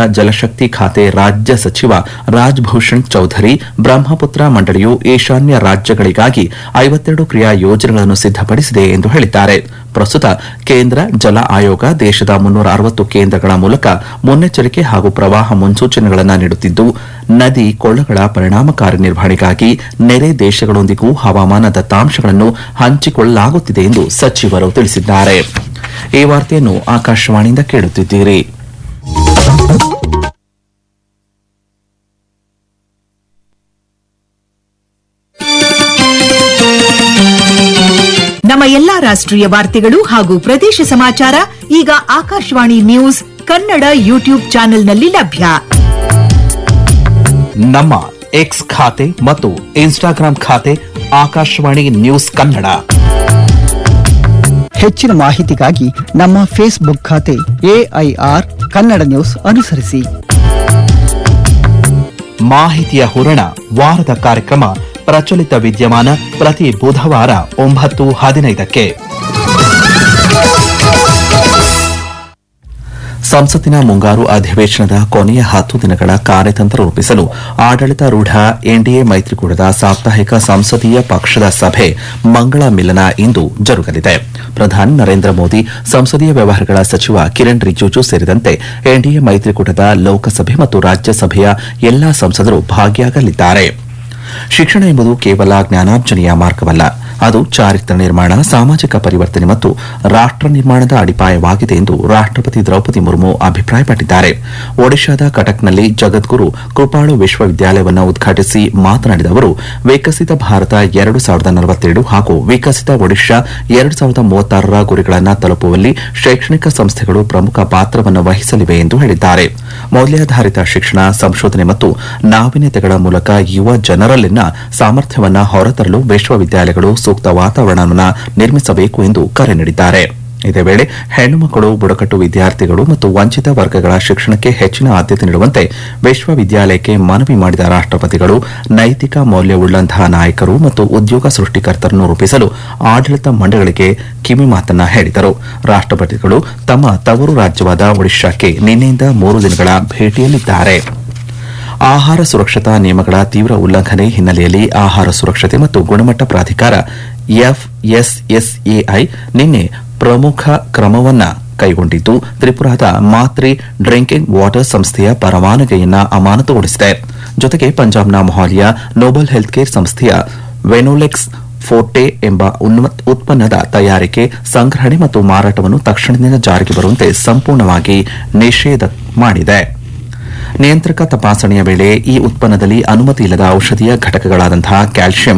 ಜಲಶಕ್ತಿ ಖಾತೆ ರಾಜ್ಯ ಸಚಿವ ರಾಜ್ಭೂಷಣ್ ಚೌಧರಿ ಬ್ರಹ್ಮಪುತ್ರ ಮಂಡಳಿಯು ಈಶಾನ್ಯ ರಾಜ್ಯಗಳಿಗಾಗಿ ಐವತ್ತೆರಡು ಕ್ರಿಯಾ ಯೋಜನೆಗಳನ್ನು ಸಿದ್ದಪಡಿಸಿದೆ ಎಂದು ಹೇಳಿದ್ದಾರೆ ಪ್ರಸ್ತುತ ಕೇಂದ್ರ ಜಲ ಆಯೋಗ ದೇಶದ ಮುನ್ನೂರ ಅರವತ್ತು ಕೇಂದ್ರಗಳ ಮೂಲಕ ಮುನ್ನೆಚ್ಚರಿಕೆ ಹಾಗೂ ಪ್ರವಾಹ ಮುನ್ಸೂಚನೆಗಳನ್ನು ನೀಡುತ್ತಿದ್ದು ನದಿ ಕೊಳ್ಳಗಳ ಪರಿಣಾಮಕಾರಿ ನಿರ್ವಹಣೆಗಾಗಿ ನೆರೆ ದೇಶಗಳೊಂದಿಗೂ ಹವಾಮಾನ ದತ್ತಾಂಶಗಳನ್ನು ಹಂಚಿಕೊಳ್ಳಲಾಗುತ್ತಿದೆ ಎಂದು ಸಚಿವರು ತಿಳಿಸಿದ್ದಾರೆ ಈ ವಾರ್ತೆಯನ್ನು ಆಕಾಶವಾಣಿಯಿಂದ ಕೇಳುತ್ತಿದ್ದೀರಿ ನಮ್ಮ ಎಲ್ಲಾ ರಾಷ್ಟ್ರೀಯ ವಾರ್ತೆಗಳು ಹಾಗೂ ಪ್ರದೇಶ ಸಮಾಚಾರ ಈಗ ಆಕಾಶವಾಣಿ ನ್ಯೂಸ್ ಕನ್ನಡ ಯೂಟ್ಯೂಬ್ ಚಾನೆಲ್ನಲ್ಲಿ ಲಭ್ಯ ನಮ್ಮ ಎಕ್ಸ್ ಖಾತೆ ಮತ್ತು ಇನ್ಸ್ಟಾಗ್ರಾಂ ಖಾತೆ ಆಕಾಶವಾಣಿ ನ್ಯೂಸ್ ಕನ್ನಡ ಹೆಚ್ಚಿನ ಮಾಹಿತಿಗಾಗಿ ನಮ್ಮ ಫೇಸ್ಬುಕ್ ಖಾತೆ ಎಐಆರ್ ಕನ್ನಡ ನ್ಯೂಸ್ ಅನುಸರಿಸಿ ಮಾಹಿತಿಯ ಹೂರಣ ವಾರದ ಕಾರ್ಯಕ್ರಮ ಪ್ರಚಲಿತ ವಿದ್ಯಮಾನ ಪ್ರತಿ ಬುಧವಾರ ಒಂಬತ್ತು ಹದಿನೈದಕ್ಕೆ ಸಂಸತ್ತಿನ ಮುಂಗಾರು ಅಧಿವೇಶನದ ಕೊನೆಯ ಹತ್ತು ದಿನಗಳ ಕಾರ್ಯತಂತ್ರ ರೂಪಿಸಲು ಆಡಳಿತಾರೂಢ ಎನ್ಡಿಎ ಮೈತ್ರಿಕೂಟದ ಸಾಪ್ತಾಹಿಕ ಸಂಸದೀಯ ಪಕ್ಷದ ಸಭೆ ಮಂಗಳ ಮಿಲನ ಇಂದು ಜರುಗಲಿದೆ ಪ್ರಧಾನಿ ನರೇಂದ್ರ ಮೋದಿ ಸಂಸದೀಯ ವ್ಯವಹಾರಗಳ ಸಚಿವ ಕಿರಣ್ ರಿಜಿಜು ಸೇರಿದಂತೆ ಎನ್ಡಿಎ ಮೈತ್ರಿಕೂಟದ ಲೋಕಸಭೆ ಮತ್ತು ರಾಜ್ಯಸಭೆಯ ಎಲ್ಲಾ ಸಂಸದರು ಭಾಗಿಯಾಗಲಿದ್ದಾರೆ ಶಿಕ್ಷಣ ಎಂಬುದು ಕೇವಲ ಜ್ಞಾನಾರ್ಜನೆಯ ಮಾರ್ಗವಲ್ಲ ಅದು ಚಾರಿತ್ರ ನಿರ್ಮಾಣ ಸಾಮಾಜಿಕ ಪರಿವರ್ತನೆ ಮತ್ತು ರಾಷ್ಟ್ರ ನಿರ್ಮಾಣದ ಅಡಿಪಾಯವಾಗಿದೆ ಎಂದು ರಾಷ್ಟ್ರಪತಿ ದ್ರೌಪದಿ ಮುರ್ಮು ಅಭಿಪ್ರಾಯಪಟ್ಟಿದ್ದಾರೆ ಒಡಿಶಾದ ಕಟಕ್ನಲ್ಲಿ ಜಗದ್ಗುರು ಕೃಪಾಳು ವಿಶ್ವವಿದ್ಯಾಲಯವನ್ನು ಉದ್ಘಾಟಿಸಿ ಮಾತನಾಡಿದ ಅವರು ವಿಕಸಿತ ಭಾರತ ಎರಡು ಸಾವಿರದ ನಲವತ್ತೇಳು ಹಾಗೂ ವಿಕಸಿತ ಒಡಿಶಾ ಎರಡು ಸಾವಿರದ ಮೂವತ್ತಾರರ ಗುರಿಗಳನ್ನು ತಲುಪುವಲ್ಲಿ ಶೈಕ್ಷಣಿಕ ಸಂಸ್ಥೆಗಳು ಪ್ರಮುಖ ಪಾತ್ರವನ್ನು ವಹಿಸಲಿವೆ ಎಂದು ಹೇಳಿದ್ದಾರೆ ಮೌಲ್ಯಾಧಾರಿತ ಶಿಕ್ಷಣ ಸಂಶೋಧನೆ ಮತ್ತು ನಾವೀನ್ಯತೆಗಳ ಮೂಲಕ ಯುವ ಜನರಲ್ಲಿನ ಸಾಮರ್ಥ್ಯವನ್ನು ಹೊರತರಲು ವಿಶ್ವವಿದ್ಯಾಲಯಗಳು ಸೂಕ್ತ ವಾತಾವರಣವನ್ನು ನಿರ್ಮಿಸಬೇಕು ಎಂದು ಕರೆ ನೀಡಿದ್ದಾರೆ ಇದೇ ವೇಳೆ ಹೆಣ್ಣು ಮಕ್ಕಳು ಬುಡಕಟ್ಟು ವಿದ್ಯಾರ್ಥಿಗಳು ಮತ್ತು ವಂಚಿತ ವರ್ಗಗಳ ಶಿಕ್ಷಣಕ್ಕೆ ಹೆಚ್ಚಿನ ಆದ್ಯತೆ ನೀಡುವಂತೆ ವಿಶ್ವವಿದ್ಯಾಲಯಕ್ಕೆ ಮನವಿ ಮಾಡಿದ ರಾಷ್ಟ್ರಪತಿಗಳು ನೈತಿಕ ಮೌಲ್ಯವುಳ್ಳಂತಹ ನಾಯಕರು ಮತ್ತು ಉದ್ಯೋಗ ಸೃಷ್ಟಿಕರ್ತರನ್ನು ರೂಪಿಸಲು ಆಡಳಿತ ಮಂಡಳಿಗಳಿಗೆ ಕಿವಿಮಾತನ್ನ ಹೇಳಿದರು ರಾಷ್ಟ್ರಪತಿಗಳು ತಮ್ಮ ತವರು ರಾಜ್ಯವಾದ ಒಡಿಶಾಕ್ಕೆ ನಿನ್ನೆಯಿಂದ ಮೂರು ದಿನಗಳ ಭೇಟಿಯಲ್ಲಿದ್ದಾರೆ ಆಹಾರ ಸುರಕ್ಷತಾ ನಿಯಮಗಳ ತೀವ್ರ ಉಲ್ಲಂಘನೆ ಹಿನ್ನೆಲೆಯಲ್ಲಿ ಆಹಾರ ಸುರಕ್ಷತೆ ಮತ್ತು ಗುಣಮಟ್ಟ ಪ್ರಾಧಿಕಾರ ಎಫ್ಎಸ್ಎಸ್ಎಐ ನಿನ್ನೆ ಪ್ರಮುಖ ಕ್ರಮವನ್ನ ಕೈಗೊಂಡಿದ್ದು ತ್ರಿಪುರಾದ ಮಾತ್ರಿ ಡ್ರಿಂಕಿಂಗ್ ವಾಟರ್ ಸಂಸ್ಥೆಯ ಪರವಾನಗಿಯನ್ನ ಅಮಾನತುಗೊಳಿಸಿದೆ ಜೊತೆಗೆ ಪಂಜಾಬ್ನ ಮೊಹಾಲಿಯ ನೋಬಲ್ ಹೆಲ್ತ್ ಕೇರ್ ಸಂಸ್ಥೆಯ ವೆನೋಲೆಕ್ಸ್ ಫೋರ್ಟೆ ಎಂಬ ಉನ್ಮ- ಉತ್ಪನ್ನದ ತಯಾರಿಕೆ ಸಂಗ್ರಹಣೆ ಮತ್ತು ಮಾರಾಟವನ್ನು ತಕ್ಷಣದಿಂದ ಜಾರಿಗೆ ಬರುವಂತೆ ಸಂಪೂರ್ಣವಾಗಿ ನಿಷೇಧ ಮಾಡಿದೆ ನಿಯಂತ್ರಕ ತಪಾಸಣೆಯ ವೇಳೆ ಈ ಉತ್ಪನ್ನದಲ್ಲಿ ಅನುಮತಿ ಇಲ್ಲದ ಔಷಧೀಯ ಘಟಕಗಳಾದಂತಹ ಕ್ಯಾಲ್ಸಿಯಂ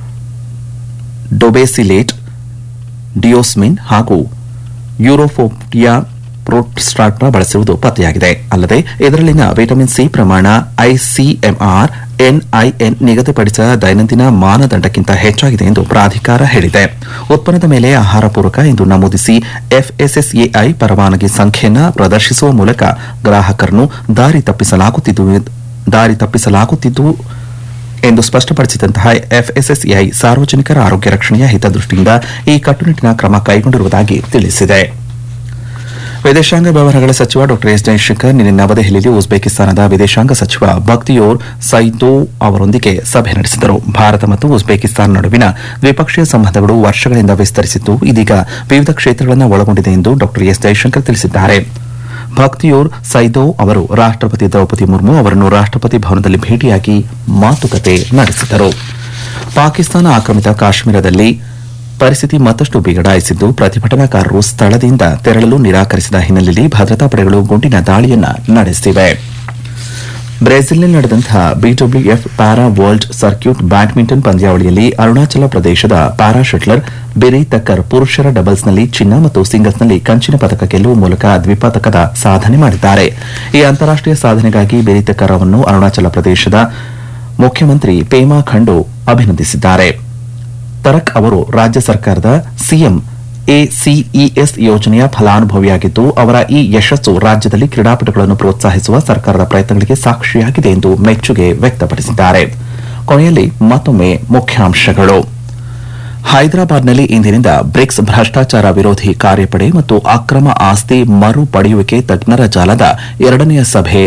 ಡೊಬೆಸಿಲೇಟ್ ಡಿಯೋಸ್ಮಿನ್ ಹಾಗೂ ಯೂರೋಫೋಬಿಯಾ ಪ್ರೋಟ್ಸ್ಟಾಟ್ನ ಬಳಸಿರುವುದು ಪತ್ತೆಯಾಗಿದೆ ಅಲ್ಲದೆ ಇದರಲ್ಲಿನ ವಿಟಮಿನ್ ಸಿ ಪ್ರಮಾಣ ಐಸಿಎಂಆರ್ ಎನ್ಐಎನ್ ನಿಗದಿಪಡಿಸಿದ ದೈನಂದಿನ ಮಾನದಂಡಕ್ಕಿಂತ ಹೆಚ್ಚಾಗಿದೆ ಎಂದು ಪ್ರಾಧಿಕಾರ ಹೇಳಿದೆ ಉತ್ಪನ್ನದ ಮೇಲೆ ಆಹಾರ ಪೂರಕ ಎಂದು ನಮೂದಿಸಿ ಎಫ್ಎಸ್ಎಸ್ಎಐ ಪರವಾನಗಿ ಸಂಖ್ಯೆಯನ್ನು ಪ್ರದರ್ಶಿಸುವ ಮೂಲಕ ಗ್ರಾಹಕರನ್ನು ದಾರಿ ತಪ್ಪಿಸಲಾಗುತ್ತಿದ್ದು ದಾರಿ ತಪ್ಪಿಸಲಾಗುತ್ತಿದ್ದು ಎಂದು ಸ್ಪಷ್ಟಪಡಿಸಿದಂತಹ ಎಫ್ಎಸ್ಎಸ್ಎಐ ಸಾರ್ವಜನಿಕರ ಆರೋಗ್ಯ ರಕ್ಷಣೆಯ ಹಿತದೃಷ್ಟಿಯಿಂದ ಈ ಕಟ್ಟುನಿಟ್ಟಿನ ಕ್ರಮ ಕೈಗೊಂಡಿರುವುದಾಗಿ ತಿಳಿಸಿದೆ ವಿದೇಶಾಂಗ ವ್ಯವಹಾರಗಳ ಸಚಿವ ಡಾ ಎಸ್ ಜಯಶಂಕರ್ ನಿನ್ನೆ ನವದೆಹಲಿಯಲ್ಲಿ ಉಜ್ಬೇಕಿಸ್ತಾನದ ವಿದೇಶಾಂಗ ಸಚಿವ ಬಕ್ತಿಯೋರ್ ಸೈದೋವ್ ಅವರೊಂದಿಗೆ ಸಭೆ ನಡೆಸಿದರು ಭಾರತ ಮತ್ತು ಉಜ್ಬೇಕಿಸ್ತಾನ ನಡುವಿನ ದ್ವಿಪಕ್ಷೀಯ ಸಂಬಂಧಗಳು ವರ್ಷಗಳಿಂದ ವಿಸ್ತರಿಸಿದ್ದು ಇದೀಗ ವಿವಿಧ ಕ್ಷೇತ್ರಗಳನ್ನು ಒಳಗೊಂಡಿದೆ ಎಂದು ಡಾ ಎಸ್ ಜಯಶಂಕರ್ ತಿಳಿಸಿದ್ದಾರೆ ಭಕ್ತಿಯೂರ್ ಸೈದೋವ್ ಅವರು ರಾಷ್ಟ್ರಪತಿ ದ್ರೌಪದಿ ಮುರ್ಮು ಅವರನ್ನು ರಾಷ್ಟ್ರಪತಿ ಭವನದಲ್ಲಿ ಭೇಟಿಯಾಗಿ ಮಾತುಕತೆ ನಡೆಸಿದರು ಪಾಕಿಸ್ತಾನ ಆಕ್ರಮಿತ ಕಾಶ್ಮೀರದಲ್ಲಿ ಪರಿಸ್ಥಿತಿ ಮತ್ತಷ್ಟು ಬಿಗಡಾಯಿಸಿದ್ದು ಪ್ರತಿಭಟನಾಕಾರರು ಸ್ಥಳದಿಂದ ತೆರಳಲು ನಿರಾಕರಿಸಿದ ಹಿನ್ನೆಲೆಯಲ್ಲಿ ಭದ್ರತಾ ಪಡೆಗಳು ಗುಂಡಿನ ದಾಳಿಯನ್ನ ನಡೆಸಿವೆ ಬ್ರೆಜಿಲ್ನಲ್ಲಿ ನಡೆದಂತಹ B W F para world circuit badminton ಪಂದ್ಯಾವಳಿಯಲ್ಲಿ ಅರುಣಾಚಲ ಪ್ರದೇಶದ ಪ್ಯಾರಾ ಶಟ್ಲರ್ ಬಿರಿ ತಕ್ಕರ್ ಪುರುಷರ ಡಬಲ್ಸ್ನಲ್ಲಿ ಚಿನ್ನ ಮತ್ತು ಸಿಂಗಲ್ಸ್ನಲ್ಲಿ ಕಂಚಿನ ಪದಕ ಗೆಲ್ಲುವ ಮೂಲಕ ದ್ವಿಪದಕದ ಸಾಧನೆ ಮಾಡಿದ್ದಾರೆ ಈ ಅಂತಾರಾಷ್ಟೀಯ ಸಾಧನೆಗಾಗಿ ಬಿರಿ ತಕ್ಕರ್ ಅವರನ್ನು ಅರುಣಾಚಲ ಪ್ರದೇಶದ ಮುಖ್ಯಮಂತ್ರಿ ಪೇಮಾ ಖಂಡು ಅಭಿನಂದಿಸಿದ್ದಾರೆ ತರಕ್ ಅವರು ರಾಜ್ಯ ಸರ್ಕಾರದ ಸಿಎಂ ಎಸಿಇಎಸ್ ಯೋಜನೆಯ ಫಲಾನುಭವಿಯಾಗಿದ್ದು ಅವರ ಈ ಯಶಸ್ಸು ರಾಜ್ಯದಲ್ಲಿ ಕ್ರೀಡಾಪಟುಗಳನ್ನು ಪ್ರೋತ್ಸಾಹಿಸುವ ಸರ್ಕಾರದ ಪ್ರಯತ್ನಗಳಿಗೆ ಸಾಕ್ಷಿಯಾಗಿದೆ ಎಂದು ಮೆಚ್ಚುಗೆ ವ್ಯಕ್ತಪಡಿಸಿದ್ದಾರೆ ಕೊನೆಯಲ್ಲಿ ಮತ್ತೊಮ್ಮೆ ಮುಖ್ಯಾಂಶಗಳು ಹೈದರಾಬಾದ್ನಲ್ಲಿ ಇಂದಿನಿಂದ ಬ್ರಿಕ್ಸ್ ಭ್ರಷ್ಟಾಚಾರ ವಿರೋಧಿ ಕಾರ್ಯಪಡೆ ಮತ್ತು ಅಕ್ರಮ ಆಸ್ತಿ ಮರು ಪಡೆಯುವಿಕೆ ತಜ್ಞರ ಜಾಲದ ಎರಡನೆಯ ಸಭೆ